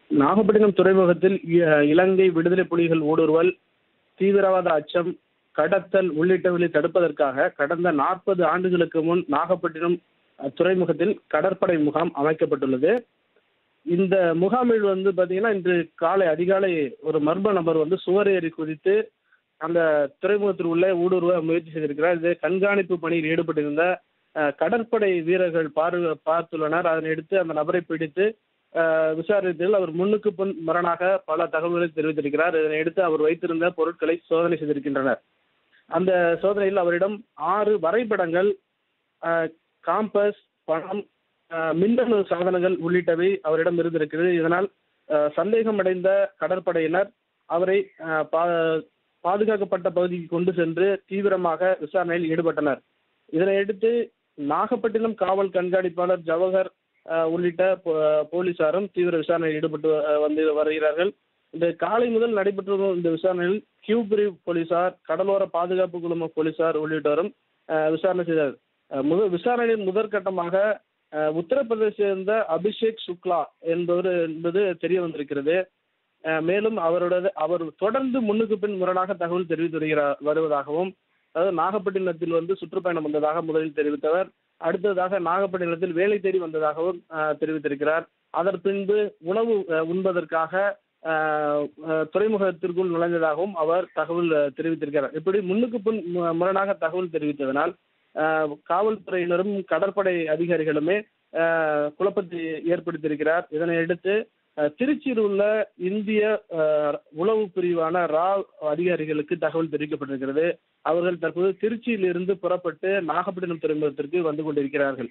நாகப்பட்டினம் துறைமுகத்தில் இ- இலங்கை விடுதலை புலிகள் ஊடுருவல் தீவிரவாத அச்சம் கடத்தல் உள்ளிட்டவற்றை தடுப்பதற்காக கடந்த நாற்பது ஆண்டுகளுக்கு முன் நாகப்பட்டினம் அஹ், துறைமுகத்தில் கடற்படை முகாம் அமைக்கப்பட்டுள்ளது இந்த முகாமில் வந்து பாத்தீங்கன்னா இன்று காலை அதிகாலை ஒரு மர்ம நபர் வந்து சுவர் ஏறி குதித்து அந்த துறைமுகத்தில் உள்ள ஊடுருவ முயற்சி செய்திருக்கிறார் இது கண்காணிப்பு பணியில் ஈடுபட்டிருந்த அஹ், கடற்படை வீரர்கள் பார்வை பார்த்துள்ளனர் அதனை எடுத்து அந்த நபரை பிடித்து அஹ், விசாரித்ததில் அவர் முன்னுக்கு பின் முரணாக பல தகவல்களை தெரிவித்திருக்கிறார் இதனை எடுத்து அவர் வைத்திருந்த பொருட்களை சோதனை செய்திருக்கின்றனர் அந்த சோதனையில் அவரிடம் ஆறு வரைபடங்கள் அஹ், காம்பஸ் பணம் அஹ், மின்னணு சாதனங்கள் உள்ளிட்டவை அவரிடம் இருந்திருக்கிறது இதனால் அஹ், சந்தேகமடைந்த கடற்படையினர் அவரை அஹ், பா- பாதுகாக்கப்பட்ட பகுதிக்கு கொண்டு சென்று தீவிரமாக விசாரணையில் ஈடுபட்டனர் இதனை அடுத்து நாகப்பட்டினம் காவல் கண்காணிப்பாளர் ஜவஹர் அஹ், உள்ளிட்ட போ- போலீசாரும் தீவிர விசாரணையில் ஈடுபட்டு அஹ், வந்து வருகிறார்கள் இந்த காலை முதல் நடைபெற்று வரும் இந்த விசாரணையில் கியூ பிரிவு போலீசார் கடலோர பாதுகாப்பு குழும போலீசார் உள்ளிட்டோரும் அஹ், விசாரணை செய்தார் அஹ், முதல் விசாரணையின் முதற்கட்டமாக அஹ், உத்தரப்பிரதேச சேர்ந்த அபிஷேக் சுக்லா என்பவர் என்பது தெரிய வந்திருக்கிறது அஹ், மேலும் அவரோட அவர் தொடர்ந்து முன்னுக்கு பின் முரணாக தகவல் தெரிவித்து வருகிறார் வருவதாகவும் அதாவது நாகப்பட்டினத்தில் வந்து சுற்றுப்பயணம் வந்ததாக முதலில் தெரிவித்தவர் அடுத்ததாக நாகப்பட்டினத்தில் வேலை தேடி வந்ததாகவும் அஹ், தெரிவித்திருக்கிறார் அதன் பின்பு உணவு அஹ், உண்பதற்காக அஹ், அஹ், துறைமுகத்திற்குள் நுழைந்ததாகவும் அவர் தகவல் அஹ், தெரிவித்திருக்கிறார் இப்படி முன்னுக்கு பின் மு- முரணாக தகவல் தெரிவித்ததனால் அஹ், காவல்துறையினரும் கடற்படை அதிகாரிகளுமே அஹ், குழப்பத்தை ஏற்படுத்தியிருக்கிறார் இதனை அடுத்து அஹ், திருச்சியில் உள்ள இந்திய அஹ், உளவு பிரிவான ரா அதிகாரிகளுக்கு தகவல் தெரிவிக்கப்பட்டிருக்கிறது அவர்கள் தற்போது திருச்சியில் இருந்து புறப்பட்டு நாகப்பட்டினம் துறைமுகத்திற்கு வந்து கொண்டிருக்கிறார்கள்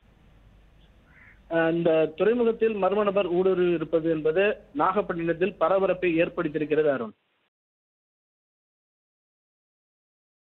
அஹ், இந்த துறைமுகத்தில் மர்ம நபர் ஊடுருவி இருப்பது என்பது நாகப்பட்டினத்தில் பரபரப்பை ஏற்படுத்தியிருக்கிறது அருண்